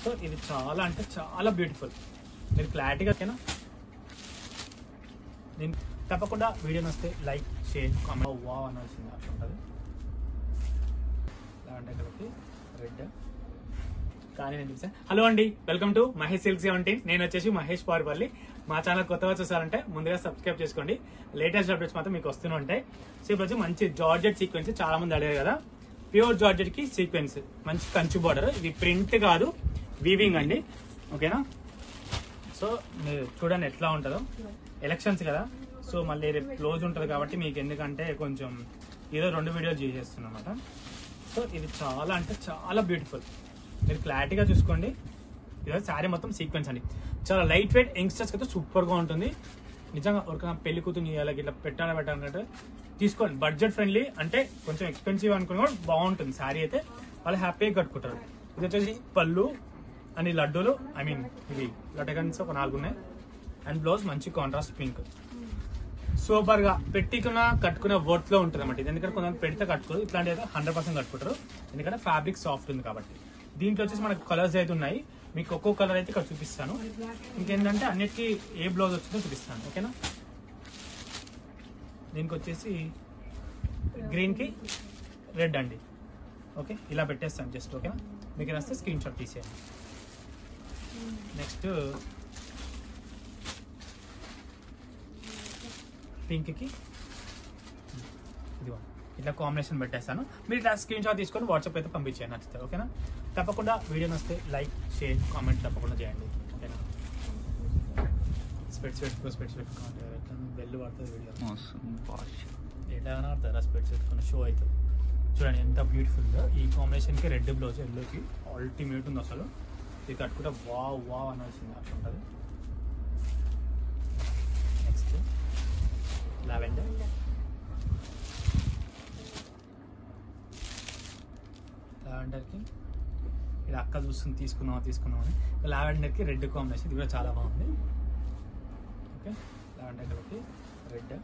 so ఇది చాలా అంటే చాలా బ్యూటిఫుల్ మీరు క్లారిటీగా ఓకేనా నేను తప్పకుండా వీడియో వస్తే లైక్ షేర్ కామెంట్ వా అనాల్సింది అట్లా ఉంటుంది లావెండర్ కలర్కి రెడ్ కానీ నేను చూసాను హలో అండి welcome to Mahesh silk seventeen నేను వచ్చేసి మహేష్ పార్పల్లి మా ఛానల్ కొత్తగా చూసారంటే ముందుగా సబ్స్క్రైబ్ చేసుకోండి లేటెస్ట్ అప్డేట్స్ మాత్రం మీకు వస్తూనే ఉంటాయి సో ఇప్పుడు వచ్చి మంచి జార్జెట్ సీక్వెన్స్ చాలా మంది అడిగారు కదా ప్యూర్ జార్జెట్ కి సీక్వెన్స్ మంచి కంచు బార్డర్ ఇది ప్రింట్ కాదు వీవింగ్ అండి ఓకేనా సో మీరు చూడండి ఎట్లా ఉంటుందో ఎలక్షన్స్ కదా సో మళ్ళీ రేపు క్లోజ్ ఉంటుంది కాబట్టి మీకు ఎందుకంటే కొంచెం ఏదో రెండు వీడియోలు చేసేస్తున్నాం అనమాట సో ఇది చాలా అంటే చాలా బ్యూటిఫుల్ మీరు క్లారిటీగా చూసుకోండి ఇది శారీ మొత్తం సీక్వెన్స్ అండి చాలా లైట్ వెయిట్ యంగ్స్టర్స్ అయితే సూపర్ గా ఉంటుంది నిజంగా ఎవరికైనా పెళ్లి కూతురు ఇవ్వాలి ఇట్లా పెట్టాలి పెట్టాలంటే తీసుకోండి బడ్జెట్ ఫ్రెండ్లీ అంటే కొంచెం ఎక్స్పెన్సివ్ అనుకుని కూడా బాగుంటుంది శారీ అయితే వాళ్ళు హ్యాపీగా కట్టుకుంటారు ఇది వచ్చేసి పళ్ళు అండ్ ఈ లడ్డూలు ఐ మీన్ ఇవి లటగన్స్ ఒక నాలుగు ఉన్నాయి అండ్ బ్లౌజ్ మంచి కాంట్రాస్ట్ పింక్ సూపర్ గా పెట్టుకున్న కట్టుకున్న వర్త్ లో ఉంటుంది అన్నమాట ఇది ఎందుకంటే కొంతమంది పెడితే కట్టుకోరు ఇట్లాంటి అయితే హండ్రెడ్ పర్సెంట్ కట్టుకుంటారు ఎందుకంటే ఫ్యాబ్రిక్ సాఫ్ట్ ఉంది కాబట్టి దీంట్లో వచ్చేసి మనకు కలర్స్ అయితే ఉన్నాయి మీకు ఒక్కో కలర్ అయితే ఇక్కడ చూపిస్తాను ఇంకేంటంటే అన్నిటికీ ఏ బ్లౌజ్ వచ్చిందో చూపిస్తాను ఓకేనా దీనికి వచ్చేసి గ్రీన్ కి రెడ్ అండి ఓకే ఇలా పెట్టేస్తాను జస్ట్ ఓకేనా మీకు వస్తే స్క్రీన్ షాట్ తీసేయండి నెక్స్ట్ పింక్కి ఇదిగో ఇట్లా కాంబినేషన్ పెట్టేస్తాను మీరు ఇట్లా స్క్రీన్ షాట్ తీసుకొని వాట్సాప్ అయితే పంపించేయండి నచ్చితే ఓకేనా తప్పకుండా వీడియో నచ్చితే లైక్ షేర్ కామెంట్ తప్పకుండా చేయండి ఓకేనా స్పెట్స్ పెట్టుకో స్పెట్స్ పెట్టుకోండి బెల్ పడుతుంది వీడియో ఎట్లా ఆడతారా స్పెట్స్ పెట్టుకున్న షో అవుతుంది చూడండి ఎంత బ్యూటిఫుల్ ఈ కాంబినేషన్కి రెడ్ బ్లౌజ్ ఎల్లోకి అల్టిమేట్ ఉంది అసలు ఇది కట్టుకుంటే వావ్ వావ్ అనాల్సింది అట్లా ఉంటుంది నెక్స్ట్ లావెండర్ లావెండర్కి ఇది అక్క చూస్తుంది తీసుకుందామా తీసుకుందామని లావెండర్కి రెడ్ కాంబినేషన్ ఇది కూడా చాలా బాగుంది ఓకే లావెండర్ కలర్కి red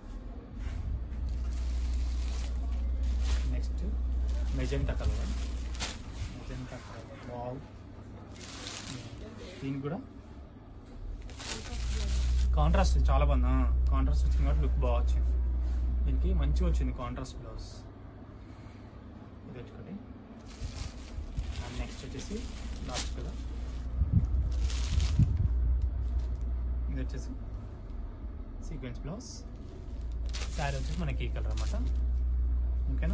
next magenta colour magenta colour wow దీనికి కూడా కాంట్రాస్ట్ చాలా బాగుంది కాంట్రాస్ట్ వచ్చింది కాబట్టి లుక్ బాగా వచ్చింది దీనికి మంచిగా వచ్చింది కాంట్రాస్ట్ బ్లౌజ్ ఇది పెట్టుకోండి అండ్ నెక్స్ట్ వచ్చేసి లాస్ట్ కలర్ ఇది వచ్చేసి సీక్వెన్స్ బ్లౌజ్ శారీ వచ్చేసి మనకి ఈ కలర్ అనమాట ఓకేనా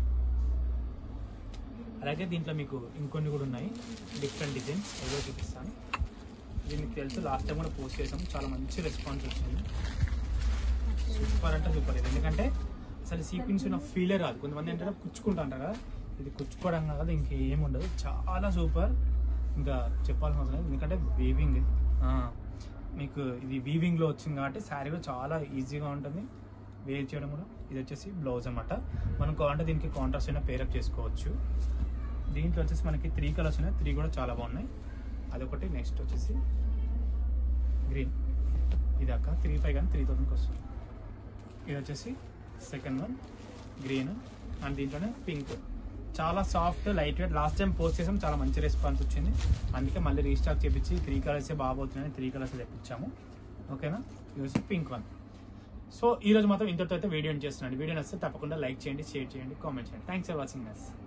అలాగే దీంట్లో మీకు ఇంకొన్ని కూడా ఉన్నాయి డిఫరెంట్ డిజైన్స్ ఏదో చూపిస్తాను ఇది మీకు తెలుసు లాస్ట్ టైం కూడా పోస్ట్ చేసాం చాలా మంచి రెస్పాన్స్ వచ్చింది సూపర్ అంటే సూపర్ ఇది ఎందుకంటే అసలు సీక్వెన్స్ ఉన్న ఫీలే రాదు కొంతమంది ఏంటంటే కుచ్చుకుంటా అంటారు కదా ఇది కుచ్చుకోవడం కాదు ఇంకేం ఉండదు చాలా సూపర్ ఇంకా చెప్పాల్సిన అవసరం లేదు ఎందుకంటే వీవింగ్ మీకు ఇది వీవింగ్ లో వచ్చింది కాబట్టి శారీ కూడా చాలా ఈజీగా ఉంటుంది వేర్ చేయడం కూడా ఇది వచ్చేసి బ్లౌజ్ అన్నమాట మనం కావాలంటే దీనికి కాంట్రాస్ట్ అయినా పేరప్ చేసుకోవచ్చు దీంట్లో వచ్చేసి మనకి త్రీ కలర్స్ ఉన్నాయి త్రీ కూడా చాలా బాగున్నాయి అదొకటి నెక్స్ట్ వచ్చేసి గ్రీన్ ఇది అక్క త్రీ ఫైవ్ కానీ త్రీ థౌసండ్కి వస్తుంది ఇది వచ్చేసి సెకండ్ వన్ గ్రీన్ అండ్ దీంట్లోనే పింక్ చాలా soft light weight last time post చేసాం చాలా మంచి రెస్పాన్స్ వచ్చింది అందుకే మళ్ళీ రీస్టాక్ చేపించి త్రీ కలర్సే బాగోతున్నాయని త్రీ కలర్స్ తెప్పించాము ఓకేనా ఇది వచ్చి పింక్ వన్ సో ఈ రోజు మాత్రం ఇంతటితో అయితే వీడియో చేస్తున్నాను వీడియో నచ్చితే తప్పకుండా లైక్ చేయండి షేర్ చేయండి కామెంట్ చేయండి థ్యాంక్స్ ఫర్ వాచింగ్ నస్